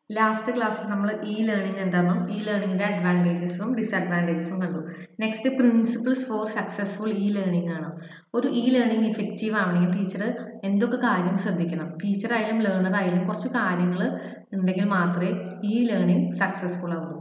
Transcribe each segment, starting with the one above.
last ക്ലാസ്സിൽ നമ്മൾ e learning എന്താണെന്നും ഇ ലേണിംഗിൻ്റെ അഡ്വാൻറ്റേജസും ഡിസഡ്വാൻറ്റേജസും കണ്ടു next principles for successful e learning ആണ് ഒരു ഇ ലേണിംഗ് ഇഫക്റ്റീവ് ആവണമെങ്കിൽ ടീച്ചർ എന്തൊക്കെ കാര്യം ശ്രദ്ധിക്കണം ടീച്ചർ ആയാലും ലേണർ ആയാലും കുറച്ച് കാര്യങ്ങൾ ഉണ്ടെങ്കിൽ മാത്രമേ ഈ ലേണിംഗ് സക്സസ്ഫുൾ ആവുള്ളൂ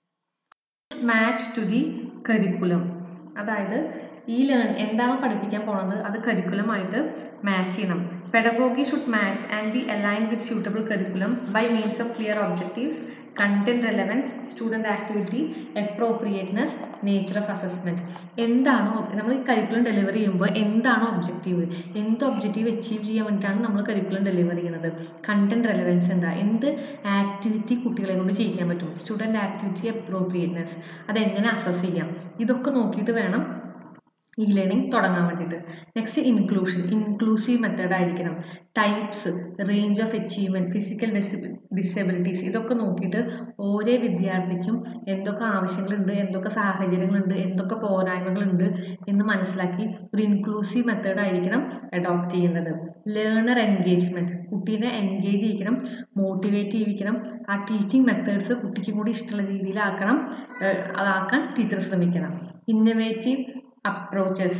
മാച്ച് ടു ദി കരിക്കുലം അതായത് ഈ ലേൺ എന്താണോ പഠിപ്പിക്കാൻ പോണത് അത് കരിക്കുലമായിട്ട് മാച്ച് ചെയ്യണം pedagogy should match and be align with suitable curriculum by means of clear objectives content relevance student activity appropriateness nature of assessment എന്താണോ നമ്മൾ ഈ കരിക്കുലം ഡെലിവറി ചെയ്യുമ്പോൾ എന്താണോ ഒബ്ജക്റ്റീവ് എന്ത് ഒബ്ജക്റ്റീവ് അച്ചീവ് ചെയ്യാൻ വേണ്ടിയിട്ടാണ് നമ്മൾ കരിക്കുലം ഡെലിവറി ചെയ്യുന്നത് കണ്ടന്റ് റെലവൻസ് എന്താ എന്ത് ആക്ടിവിറ്റി കുട്ടികളെ കൊണ്ട് ചെയ്യിക്കാൻ പറ്റും സ്റ്റുഡൻറ് ആക്ടിവിറ്റി അപ്രോപ്രിയേറ്റ്നെസ് അതെങ്ങനെ അസസ് ചെയ്യാം ഇതൊക്കെ നോക്കിയിട്ട് വേണം ഇ ലേണിംഗ് തുടങ്ങാൻ വേണ്ടിയിട്ട് നെക്സ്റ്റ് ഇൻക്ലൂഷൻ ഇൻക്ലൂസീവ് മെത്തേഡ് ആയിരിക്കണം types range of achievement physical disabilities ഇതൊക്കെ നോക്കിയിട്ട് ഓരോ വിദ്യാർത്ഥിക്കും എന്തൊക്കെ ആവശ്യങ്ങളുണ്ട് എന്തൊക്കെ സാഹചര്യങ്ങളുണ്ട് എന്തൊക്കെ പോരായ്മകളുണ്ട് എന്ന് മനസ്സിലാക്കി ഒരു ഇൻക്ലൂസീവ് മെത്തേഡ് ആയിരിക്കണം അഡോപ്റ്റ് ചെയ്യുന്നത് ലേണർ എൻഗേജ്മെൻറ്റ് കുട്ടീനെ എൻഗേജ് ചെയ്യിക്കണം മോട്ടിവേറ്റ് ചെയ്യിക്കണം ആ ടീച്ചിങ് മെത്തേഡ്സ് കുട്ടിക്കും കൂടി ഇഷ്ടമുള്ള രീതിയിലാക്കണം അതാക്കാൻ ടീച്ചർ ശ്രമിക്കണം ഇന്നവേറ്റീവ് അപ്രോച്ചസ്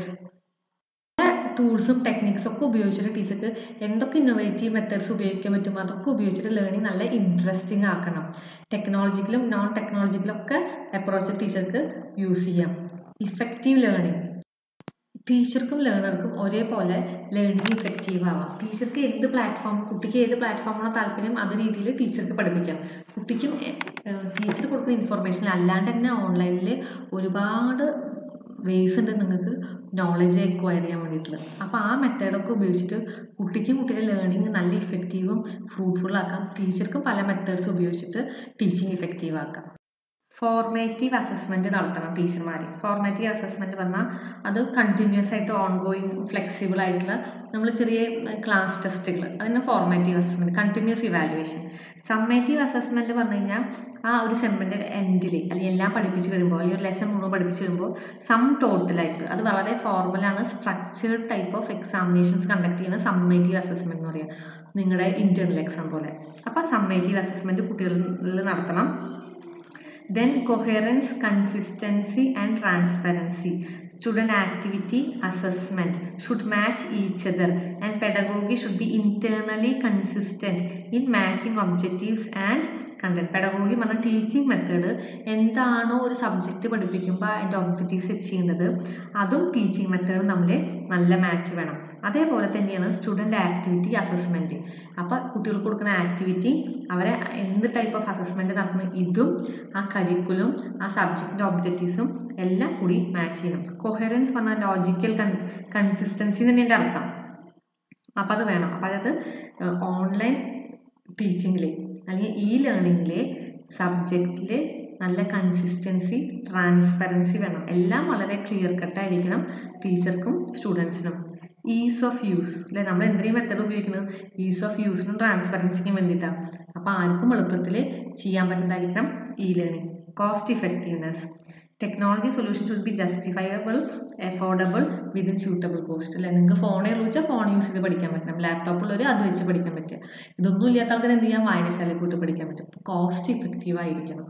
ടൂൾസും ടെക്നിക്സും ഒക്കെ ഉപയോഗിച്ചിട്ട് ടീച്ചർക്ക് എന്തൊക്കെ ഇന്നോവേറ്റീവ് മെത്തേഡ്സ് ഉപയോഗിക്കാൻ പറ്റും അതൊക്കെ ഉപയോഗിച്ചിട്ട് ലേണിംഗ് നല്ല ഇൻട്രസ്റ്റിംഗ് ആക്കണം ടെക്നോളജിക്കലും നോൺ ടെക്നോളജിക്കലും ഒക്കെ അപ്രോച്ച് ടീച്ചർക്ക് യൂസ് ചെയ്യാം ഇഫക്റ്റീവ് ലേണിംഗ് ടീച്ചർക്കും ലേണർക്കും ഒരേപോലെ ലേണിംഗ് ഇഫക്റ്റീവ് ആവാം ടീച്ചർക്ക് എന്ത് പ്ലാറ്റ്ഫോം കുട്ടിക്ക് ഏത് പ്ലാറ്റ്ഫോമാണോ താല്പര്യം അത് രീതിയിൽ ടീച്ചർക്ക് പഠിപ്പിക്കാം കുട്ടിക്കും ടീച്ചർ കൊടുക്കുന്ന ഇൻഫർമേഷൻ അല്ലാണ്ട് തന്നെ ഓൺലൈനിൽ ഒരുപാട് വേസ് ഉണ്ട് നിങ്ങൾക്ക് നോളജ് എക്വയർ ചെയ്യാൻ വേണ്ടിയിട്ടുള്ളത് അപ്പോൾ ആ മെത്തേഡൊക്കെ ഉപയോഗിച്ചിട്ട് കുട്ടിക്കും കുട്ടിയുടെ ലേണിംഗ് നല്ല ഇഫക്റ്റീവും ഫ്രൂട്ട്ഫുൾ ആക്കാം ടീച്ചർക്കും പല മെത്തേഡ്സ് ഉപയോഗിച്ചിട്ട് ടീച്ചിങ് ഇഫക്റ്റീവ് ആക്കാം ഫോർമേറ്റീവ് അസസ്മെൻറ്റ് നടത്തണം ടീച്ചർമാർ ഫോർമേറ്റീവ് അസസ്മെൻറ്റ് പറഞ്ഞാൽ അത് കണ്ടിന്യൂസ് ആയിട്ട് ഓൺ ഗോയിങ് ഫ്ലെക്സിബിൾ ആയിട്ടുള്ള നമ്മൾ ചെറിയ ക്ലാസ് ടെസ്റ്റുകൾ അതിന് formative assessment continuous evaluation summative assessment പറഞ്ഞു കഴിഞ്ഞാൽ ആ ഒരു സെമ്മിൻ്റെ എൻഡിൽ അല്ലെങ്കിൽ എല്ലാം പഠിപ്പിച്ച് കഴിയുമ്പോൾ ഈ ഒരു ലെസൺ മുഴുവൻ പഠിപ്പിച്ച് കഴിയുമ്പോൾ സം ടോട്ടലായിട്ട് അത് വളരെ ഫോർമലാണ് structured type of examinations conduct ചെയ്യുന്ന സമ്മേറ്റീവ് അസസ്മെൻറ്റ് എന്ന് പറയുക നിങ്ങളുടെ ഇൻറ്റേർണൽ എക്സാം പോലെ അപ്പോൾ സമ്മേറ്റീവ് അസസ്മെൻറ്റ് കുട്ടികളിൽ നടത്തണം then coherence consistency and transparency student activity assessment should match each other and pedagogy should be internally consistent in matching objectives and content pedagogy പറഞ്ഞ teaching method എന്താണോ ഒരു സബ്ജക്റ്റ് പഠിപ്പിക്കുമ്പോൾ അതിൻ്റെ objective set ചെയ്യുന്നത് അതും teaching മെത്തേഡും തമ്മിൽ നല്ല മാച്ച് വേണം അതേപോലെ തന്നെയാണ് സ്റ്റുഡൻറ്റ് ആക്ടിവിറ്റി അസസ്മെൻറ്റ് അപ്പോൾ കുട്ടികൾക്ക് കൊടുക്കുന്ന ആക്ടിവിറ്റി അവരെ എന്ത് ടൈപ്പ് ഓഫ് അസസ്മെൻറ്റ് നടത്തുന്ന ഇതും ആ കരിക്കുലും ആ സബ്ജക്റ്റിൻ്റെ ഒബ്ജക്റ്റീവ്സും എല്ലാം കൂടി മാച്ച് ചെയ്യണം കൊഹറൻസ് പറഞ്ഞാൽ ലോജിക്കൽ കൺ കൺസിസ്റ്റൻസി തന്നെ എൻ്റെ അർത്ഥം അപ്പോൾ അത് വേണം അപ്പോൾ അതായത് ഓൺലൈൻ ടീച്ചിങ്ങിൽ അല്ലെങ്കിൽ ഈ ലേണിങ്ങിലെ സബ്ജക്റ്റിൽ നല്ല കൺസിസ്റ്റൻസി ട്രാൻസ്പെറൻസി വേണം എല്ലാം വളരെ ക്ലിയർ കട്ടായിരിക്കണം ടീച്ചർക്കും സ്റ്റുഡൻസിനും ഈസ് ഓഫ് യൂസ് അല്ലെ നമ്മൾ എന്തിനേയും മെത്തേഡ് ഉപയോഗിക്കുന്നത് ഈസ് ഓഫ് യൂസിനും ട്രാൻസ്പെറൻസിക്കും വേണ്ടിയിട്ടാണ് അപ്പോൾ ആർക്കും എളുപ്പത്തിൽ ചെയ്യാൻ പറ്റുന്നതായിരിക്കണം e learning cost effectiveness technology solution should be justifiable affordable within suitable cost അല്ലെ നിങ്ങൾക്ക് ഫോണേ വെച്ചാൽ ഫോൺ യൂസ് ചെയ്ത് പഠിക്കാൻ പറ്റണം ലാപ്ടോപ്പുള്ളവർ അത് വെച്ച് പഠിക്കാൻ പറ്റുക ഇതൊന്നും ഇല്ലാത്ത ആൾക്കാർ എന്ത് ചെയ്യാം വായനശാലയിൽ പോയിട്ട് പഠിക്കാൻ പറ്റും കോസ്റ്റ് ഇഫക്റ്റീവ് ആയിരിക്കണം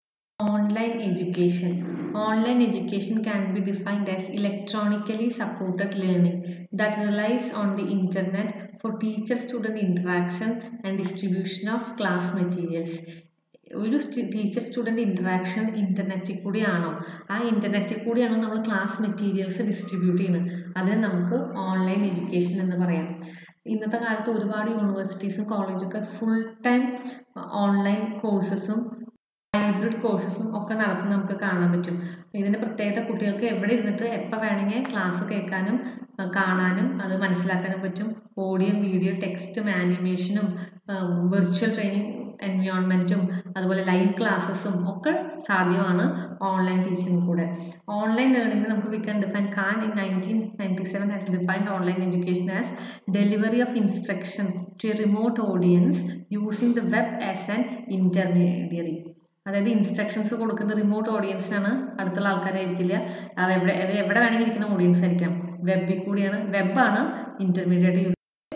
online education online education can be defined as electronically supported learning that relies on the internet for teacher student interaction and distribution of class materials ഒരു ടീച്ചർ സ്റ്റുഡൻറ്റ് ഇൻട്രാക്ഷൻ ഇൻ്റർനെറ്റിൽ കൂടിയാണോ ആ ഇൻ്റർനെറ്റിൽ കൂടിയാണോ നമ്മൾ ക്ലാസ് മെറ്റീരിയൽസ് ഡിസ്ട്രിബ്യൂട്ട് ചെയ്യുന്നത് അതിന് നമുക്ക് online education എന്ന് പറയാം ഇന്നത്തെ കാലത്ത് ഒരുപാട് യൂണിവേഴ്സിറ്റീസും കോളേജൊക്കെ ഫുൾ ടൈം ഓൺലൈൻ കോഴ്സസും ഹൈബ്രിഡ് കോഴ്സസും ഒക്കെ നടത്തുന്ന നമുക്ക് കാണാൻ പറ്റും ഇതിൻ്റെ പ്രത്യേകത കുട്ടികൾക്ക് എവിടെ ഇരുന്നിട്ട് എപ്പോൾ വേണമെങ്കിൽ ക്ലാസ് കേൾക്കാനും കാണാനും അത് മനസ്സിലാക്കാനും പറ്റും ഓഡിയോ വീഡിയോ ടെക്സ്റ്റും ആനിമേഷനും വെർച്വൽ ട്രെയിനിങ് എൻവയോൺമെൻറ്റും അതുപോലെ ലൈവ് ക്ലാസ്സസും ഒക്കെ സാധ്യമാണ് ഓൺലൈൻ ടീച്ചിങ് കൂടെ ഓൺലൈൻ ലേണിംഗ് നമുക്ക് we can define Khan in nineteen ninety seven has defined online education as delivery of instruction to a remote audience using the web as an intermediary അതായത് instructions കൊടുക്കുന്ന remote ഓഡിയൻസിനാണ് അടുത്തുള്ള ആൾക്കാരായിരിക്കില്ല അത് എവിടെ എവിടെ വേണമെങ്കിൽ ഇരിക്കുന്ന ഓഡിയൻസ് ആയിരിക്കാം വെബിൽ കൂടിയാണ് വെബാണ് intermediate use online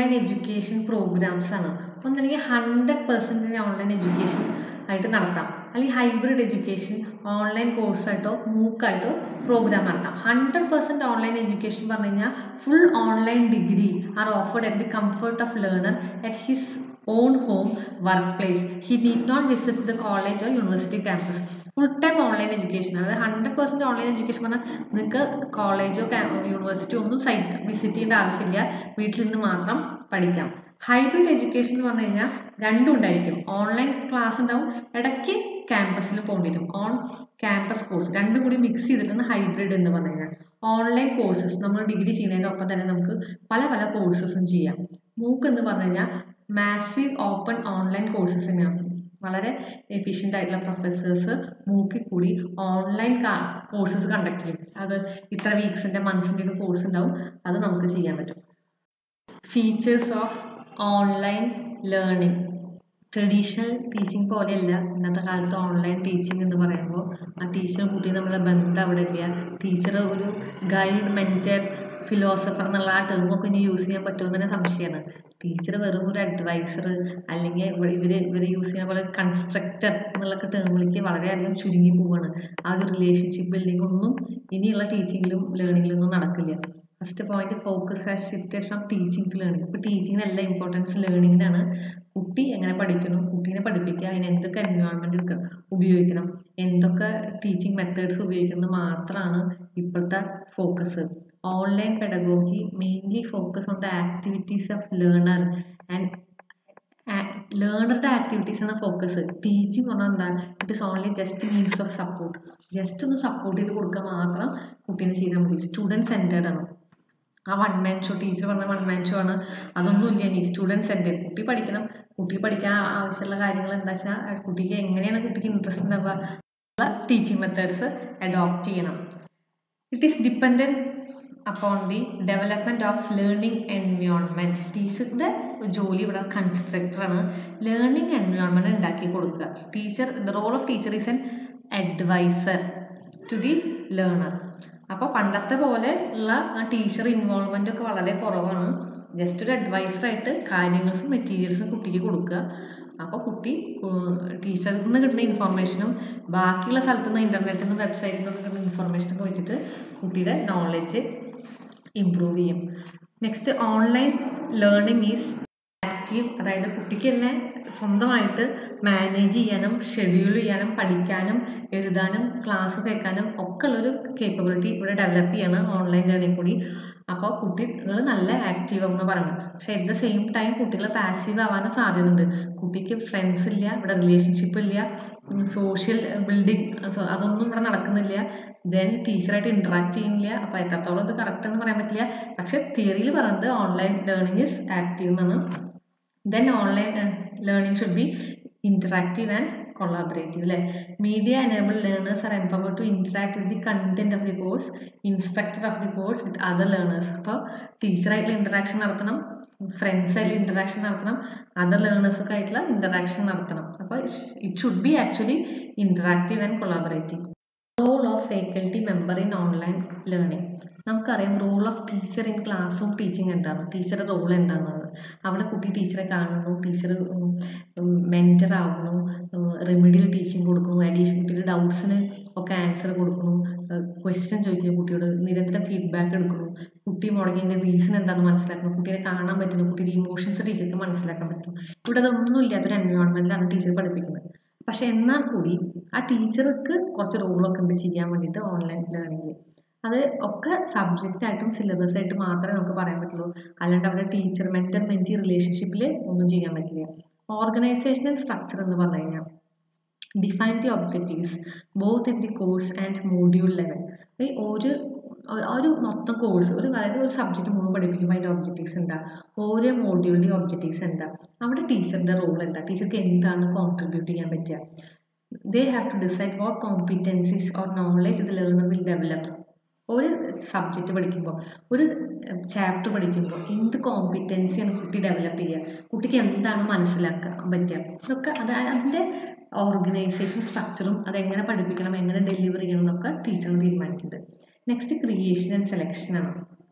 online education programs ആണ് ഒന്നല്ലെങ്കിൽ ഹൺഡ്രഡ് പെർസെൻറ്റേജ് ഓൺലൈൻ എഡ്യൂക്കേഷൻ ആയിട്ട് നടത്താം അല്ലെങ്കിൽ ഹൈബ്രിഡ് എഡ്യൂക്കേഷൻ ഓൺലൈൻ കോഴ്സായിട്ടോ മൂക്കായിട്ടോ പ്രോഗ്രാം നടത്താം ഹൺഡ്രഡ് പെർസെൻറ്റ് ഓൺലൈൻ എഡ്യൂക്കേഷൻ പറഞ്ഞു കഴിഞ്ഞാൽ full online degree are offered at the comfort of learner at his own home work place he need not visit the college or university campus full time online education അതായത് hundred percent online education പറഞ്ഞാൽ നിങ്ങൾക്ക് കോളേജോ യൂണിവേഴ്സിറ്റിയോ ഒന്നും site visit ചെയ്യേണ്ട ആവശ്യമില്ല വീട്ടിൽ നിന്ന് മാത്രം പഠിക്കാം ഹൈബ്രിഡ് എഡ്യൂക്കേഷൻ എന്ന് പറഞ്ഞു കഴിഞ്ഞാൽ രണ്ടും ഉണ്ടായിരിക്കും ഓൺലൈൻ ക്ലാസ് ഉണ്ടാവും ഇടയ്ക്ക് ക്യാമ്പസിൽ പോകേണ്ടി വരും ഓൺ ക്യാമ്പസ് കോഴ്സ് രണ്ടും കൂടി മിക്സ് ചെയ്തിട്ടാണ് ഹൈബ്രിഡ് എന്ന് പറഞ്ഞു കഴിഞ്ഞാൽ ഓൺലൈൻ കോഴ്സസ് നമ്മൾ ഡിഗ്രി ചെയ്യുന്നതിൻ്റെ ഒപ്പം തന്നെ നമുക്ക് പല പല കോഴ്സസും ചെയ്യാം മൂക്ക് എന്ന് പറഞ്ഞു കഴിഞ്ഞാൽ മാസീവ് ഓപ്പൺ ഓൺലൈൻ കോഴ്സസ് തന്നെയാണ് വളരെ എഫിഷ്യൻ്റ് ആയിട്ടുള്ള പ്രൊഫസേഴ്സ് മൂക്കിൽ കൂടി ഓൺലൈൻ കോഴ്സസ് കണ്ടക്ട് ചെയ്യും അത് ഇത്ര വീക്സിൻ്റെ മന്ത്സിൻ്റെ ഒക്കെ കോഴ്സ് ഉണ്ടാവും അത് നമുക്ക് ചെയ്യാൻ പറ്റും features of online learning traditional teaching പോലെയല്ല ഇന്നത്തെ കാലത്ത് ഓൺലൈൻ ടീച്ചിങ് എന്ന് പറയുമ്പോൾ ആ ടീച്ചർ കൂട്ടി നമ്മളെ ബന്ധം അവിടെ ഇല്ല ടീച്ചർ ഒരു ഗൈഡ് മെൻറ്റർ ഫിലോസഫർ എന്നുള്ള ആ ടേമൊക്കെ ഇനി യൂസ് ചെയ്യാൻ പറ്റുമോ എന്ന് തന്നെ സംശയമാണ് ടീച്ചർ വെറും ഒരു അഡ്വൈസർ അല്ലെങ്കിൽ ഇവിടെ ഇവർ ഇവർ യൂസ് ചെയ്യുന്ന പോലെ കൺസ്ട്രക്ടർ എന്നുള്ളൊക്കെ ടേമിലേക്ക് വളരെയധികം ചുരുങ്ങി പോവുകയാണ് ആ ഒരു റിലേഷൻഷിപ്പ് ബിൽഡിംഗ് ഒന്നും ഇനിയുള്ള ടീച്ചിങ്ങിലും ലേണിങ്ങിലും ഒന്നും നടക്കില്ല first point focus has shifted from teaching to learning ഇപ്പോൾ ടീച്ചിങ്ങിനല്ല ഇമ്പോർട്ടൻസ് ലേണിങ്ങിനാണ് കുട്ടി എങ്ങനെ പഠിക്കണം കുട്ടീനെ പഠിപ്പിക്കുക അതിന് എന്തൊക്കെ എൻവയോൺമെൻറ്റ് ഉപയോഗിക്കണം എന്തൊക്കെ ടീച്ചിങ് മെത്തേഡ്സ് ഉപയോഗിക്കുന്നത് മാത്രമാണ് ഇപ്പോഴത്തെ focus online pedagogy mainly focus on the activities of learner and ലേണറുടെ ആക്ടിവിറ്റീസ് ആണ് ഫോക്കസ് ടീച്ചിങ് പറഞ്ഞാൽ എന്താ it is only just means of support just ഒന്ന് സപ്പോർട്ട് ചെയ്ത് കൊടുക്കുക മാത്രം കുട്ടീനെ ചെയ്താൽ മതി സ്റ്റുഡൻറ് സെൻറ്റേർഡ് ആണ് ആ വൺ മാൻ ഷോ ടീച്ചർ പറഞ്ഞ വൺ മാൻ ഷോ ആണ് അതൊന്നും ഇല്ല ഇനി സ്റ്റുഡൻറ് സെൻറ്റേർഡ് കുട്ടി പഠിക്കണം കുട്ടി പഠിക്കാൻ ആവശ്യമുള്ള കാര്യങ്ങൾ എന്താ വെച്ചാൽ കുട്ടിക്ക് എങ്ങനെയാണ് കുട്ടിക്ക് ഇൻട്രസ്റ്റ് ഉണ്ടാവുക ടീച്ചിങ് മെത്തേഡ്സ് അഡോപ്റ്റ് ചെയ്യണം it is dependent upon the development of learning environment ടീച്ചറുടെ ജോലി ഇവിടെ കൺസ്ട്രക്ടറാണ് ലേണിംഗ് എൻവയോൺമെൻറ്റ് ഉണ്ടാക്കി കൊടുക്കുക teacher the role of teacher is an advisor to the learner അപ്പോൾ പണ്ടത്തെ പോലെ ഉള്ള ആ ടീച്ചർ ഇൻവോൾവ്മെൻ്റ് ഒക്കെ വളരെ കുറവാണ് ജസ്റ്റ് ഒരു അഡ്വൈസറായിട്ട് കാര്യങ്ങൾസും മെറ്റീരിയൽസും കുട്ടിക്ക് കൊടുക്കുക അപ്പോൾ കുട്ടി ടീച്ചറിൽ നിന്ന് കിട്ടുന്ന ഇൻഫർമേഷനും ബാക്കിയുള്ള സ്ഥലത്തു നിന്ന് ഇൻ്റർനെറ്റിൽ നിന്ന് വെബ്സൈറ്റിൽ നിന്നൊക്കെ കിട്ടുന്ന ഇൻഫർമേഷനൊക്കെ വെച്ചിട്ട് കുട്ടിയുടെ നോളജ് ഇമ്പ്രൂവ് ചെയ്യും next online learning is active അതായത് കുട്ടിക്ക് തന്നെ സ്വന്തമായിട്ട് മാനേജ് ചെയ്യാനും ഷെഡ്യൂൾ ചെയ്യാനും പഠിക്കാനും എഴുതാനും ക്ലാസ് കേൾക്കാനും ഒക്കെ ഉള്ളൊരു കേപ്പബിലിറ്റി ഇവിടെ ഡെവലപ്പ് ചെയ്യണം ഓൺലൈൻ ലേണിംഗ് കൂടി അപ്പോൾ കുട്ടികൾ നല്ല ആക്റ്റീവ് ആവുമെന്ന് പറയുന്നത് പക്ഷേ അറ്റ് ദ സെയിം ടൈം കുട്ടികൾ പാസീവ് ആവാനും സാധ്യതയുണ്ട് കുട്ടിക്ക് ഫ്രണ്ട്സ് ഇല്ല ഇവിടെ റിലേഷൻഷിപ്പ് ഇല്ല സോഷ്യൽ ബിൽഡിംഗ് അതൊന്നും ഇവിടെ നടക്കുന്നില്ല ദെൻ ടീച്ചറായിട്ട് ഇൻട്രാക്ട് ചെയ്യുന്നില്ല അപ്പോൾ എത്രത്തോളം ഇത് കറക്റ്റ് എന്ന് പറയാൻ പറ്റില്ല പക്ഷേ തിയറിയിൽ പറയുന്നത് ഓൺലൈൻ ലേണിംഗ് ഇസ് ആക്റ്റീവ് എന്നാണ് then online learning should be interactive and collaborative അല്ലേ media enable learners are empowered to interact with the content of the course instructor of the course with other learners അപ്പോൾ ടീച്ചറായിട്ടുള്ള interaction നടത്തണം friends ആയിട്ടുള്ള interaction നടത്തണം other ലേണേഴ്സൊക്കെ ആയിട്ടുള്ള interaction നടത്തണം അപ്പോൾ it should be actually interactive and collaborative role of faculty member in online learning നമുക്കറിയാം റോൾ ഓഫ് ടീച്ചർ ഇൻ ക്ലാസ്സും ടീച്ചിങ് എന്താണ് ടീച്ചറുടെ റോൾ എന്താണെന്നത് അവിടെ കുട്ടി ടീച്ചറെ കാണുന്നു ടീച്ചർ മെൻറ്റർ ആവുന്നു റെമഡിയൽ ടീച്ചിങ് കൊടുക്കുന്നു അഡീഷൻ കുട്ടിയുടെ ഡൗട്ട്സിന് ഒക്കെ ആൻസർ കൊടുക്കുന്നു ക്വസ്റ്റ്യൻ ചോദിക്കുന്നു കുട്ടിയോട് നിരന്തരം ഫീഡ്ബാക്ക് എടുക്കുന്നു കുട്ടി മുടങ്ങിയതിൻ്റെ റീസൺ എന്താണെന്ന് മനസ്സിലാക്കുന്നു കുട്ടിയെ കാണാൻ പറ്റുന്നു കുട്ടിയുടെ ഇമോഷൻസ് ടീച്ചർക്ക് മനസ്സിലാക്കാൻ പറ്റും ഇവിടെ അതൊന്നും ഇല്ലാത്തൊരു എൻവയോൺമെൻറ്റിലാണ് ടീച്ചർ പഠിപ്പിക്കുന്നത് പക്ഷെ എന്നാൽ കൂടി ആ ടീച്ചർക്ക് കുറച്ച് റോളൊക്കെ ഉണ്ട് ചെയ്യാൻ വേണ്ടിയിട്ട് ഓൺലൈൻ ലേണിങ്ങിൽ അത് ഒക്കെ സബ്ജക്റ്റ് ആയിട്ടും സിലബസ് ആയിട്ട് മാത്രമേ നമുക്ക് പറയാൻ പറ്റുള്ളൂ അല്ലാണ്ട് അവിടെ ടീച്ചർ മെൻറ്റർ മെൻറ്റി റിലേഷൻഷിപ്പിൽ ഒന്നും ചെയ്യാൻ പറ്റില്ല ഓർഗനൈസേഷണൽ സ്ട്രക്ചർ എന്ന് പറഞ്ഞു കഴിഞ്ഞാൽ define the objectives both in the course and module level ഈ ഒരു ഒരു മൊത്തം കോഴ്സ് ഒരു അതായത് ഒരു സബ്ജക്റ്റ് മുഴുവൻ പഠിപ്പിക്കുമ്പോൾ അതിൻ്റെ ഒബ്ജക്റ്റീവ്സ് എന്താ ഓരോ മോഡ്യൂളിൻ്റെ ഒബ്ജക്റ്റീവ്സ് എന്താ അവിടെ ടീച്ചറിൻ്റെ റോൾ എന്താ ടീച്ചർക്ക് എന്താണ് കോൺട്രിബ്യൂട്ട് ചെയ്യാൻ പറ്റുക they have to decide what competencies or knowledge the learner will develop ഒരു സബ്ജക്റ്റ് പഠിക്കുമ്പോൾ ഒരു ചാപ്റ്റർ പഠിക്കുമ്പോൾ എന്ത് കോമ്പിറ്റൻസിയാണ് കുട്ടി ഡെവലപ്പ് ചെയ്യുക കുട്ടിക്ക് എന്താണ് മനസ്സിലാക്കാൻ പറ്റുക ഇതൊക്കെ അത് അതിൻ്റെ ഓർഗനൈസേഷൻ സ്ട്രക്ചറും അതെങ്ങനെ പഠിപ്പിക്കണം എങ്ങനെ ഡെലിവർ ചെയ്യണം എന്നൊക്കെ ടീച്ചർ തീരുമാനിക്കുന്നുണ്ട് നെക്സ്റ്റ് ക്രിയേഷൻ ആൻഡ് സെലക്ഷൻ ആണ്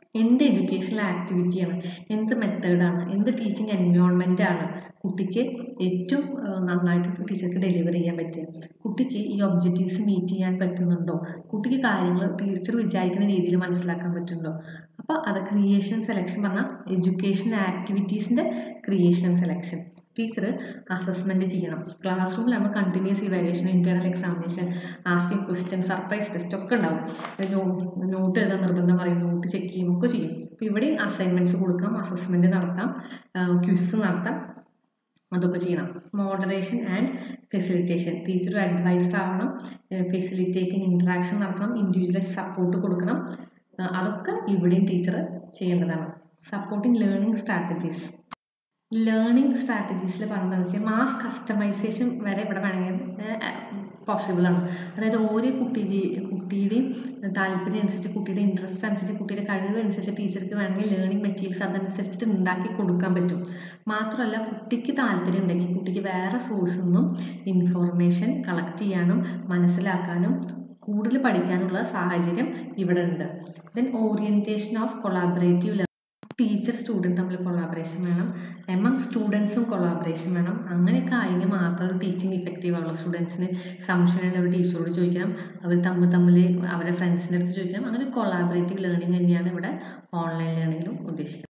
എന്ത് എഡ്യൂക്കേഷണൽ ആക്ടിവിറ്റിയാണ് എന്ത് മെത്തേഡാണ് എന്ത് ടീച്ചിങ് എൻവയോൺമെൻ്റ് ആണ് കുട്ടിക്ക് ഏറ്റവും ആ, നന്നായിട്ട് ടീച്ചർക്ക് ഡെലിവർ ചെയ്യാൻ പറ്റുക കുട്ടിക്ക് ഈ ഒബ്ജക്റ്റീവ്സ് മീറ്റ് ചെയ്യാൻ പറ്റുന്നുണ്ടോ കുട്ടിക്ക് കാര്യങ്ങൾ ടീച്ചർ വിചാരിക്കുന്ന രീതിയിൽ മനസ്സിലാക്കാൻ പറ്റുന്നുണ്ടോ അപ്പോൾ അത് ക്രിയേഷൻ സെലക്ഷൻ പറഞ്ഞാൽ എഡ്യൂക്കേഷൻ ആക്ടിവിറ്റീസിൻ്റെ ക്രിയേഷൻ സെലക്ഷൻ ടീച്ചർ അസസ്മെൻറ്റ് ചെയ്യണം ക്ലാസ് റൂമിൽ നമ്മൾ continuous evaluation internal examination asking question surprise test ഒക്കെ ഉണ്ടാവും നോട്ട് എഴുതാൻ നിർബന്ധം പറയും നോട്ട് ചെക്ക് ചെയ്യും ഒക്കെ ചെയ്യും അപ്പോൾ ഇവിടെ അസൈൻമെൻറ്റ്സ് കൊടുക്കാം അസസ്മെൻറ്റ് നടത്താം ക്വിസ് നടത്താം അതൊക്കെ ചെയ്യണം മോഡറേഷൻ ആൻഡ് ഫെസിലിറ്റേഷൻ ടീച്ചർ ഒരു അഡ്വൈസർ ആവണം ഫെസിലിറ്റേറ്റിംഗ് ഇൻട്രാക്ഷൻ നടത്തണം ഇൻഡിവിജ്വലൈസ് സപ്പോർട്ട് കൊടുക്കണം ആ, അതൊക്കെ ഇവിടെയും ടീച്ചർ ചെയ്യേണ്ടതാണ് സപ്പോർട്ടിങ് ലേണിംഗ് സ്ട്രാറ്റജീസ് ലേണിംഗ് സ്ട്രാറ്റജീസിൽ പറഞ്ഞതെന്ന് വെച്ചാൽ മാസ് കസ്റ്റമൈസേഷൻ വരെ ഇവിടെ വേണമെങ്കിൽ പോസിബിൾ ആണ് അതായത് ഓരോ കുട്ടി ജീ- കുട്ടിയുടെയും താല്പര്യം അനുസരിച്ച് കുട്ടിയുടെ ഇൻട്രസ്റ്റ് അനുസരിച്ച് കുട്ടിയുടെ കഴിവ് അനുസരിച്ച് ടീച്ചർക്ക് വേണമെങ്കിൽ ലേണിംഗ് മെറ്റീരിയൽസ് അതനുസരിച്ചിട്ട് ഉണ്ടാക്കി കൊടുക്കാൻ പറ്റും മാത്രമല്ല കുട്ടിക്ക് താല്പര്യം ഉണ്ടെങ്കിൽ കുട്ടിക്ക് വേറെ സോഴ്സിൽ നിന്നും ഇൻഫോർമേഷൻ കളക്ട് ചെയ്യാനും മനസ്സിലാക്കാനും കൂടുതൽ പഠിക്കാനുള്ള സാഹചര്യം ഇവിടെ ഉണ്ട് then orientation of collaborative teacher student തമ്മിൽ കൊളാബറേഷൻ വേണം എമംഗ് സ്റ്റുഡൻസും കൊളാബറേഷൻ വേണം അങ്ങനെയൊക്കെ ആയെങ്കിൽ മാത്രമേ ടീച്ചിങ് ഇഫക്റ്റീവ് ആവുള്ളൂ സ്റ്റുഡൻസിന് സംശയമുണ്ടെങ്കിൽ അവർ ടീച്ചറോട് ചോദിക്കണം അവർ തമ്മിൽ തമ്മിൽ അവരുടെ ഫ്രണ്ട്സിൻ്റെ അടുത്ത് ചോദിക്കണം അങ്ങനെ കൊളാബറേറ്റീവ് ലേണിംഗ് തന്നെയാണ് ഇവിടെ ഓൺലൈൻ ലേണിങ്ങിലും ഉദ്ദേശിക്കുന്നത്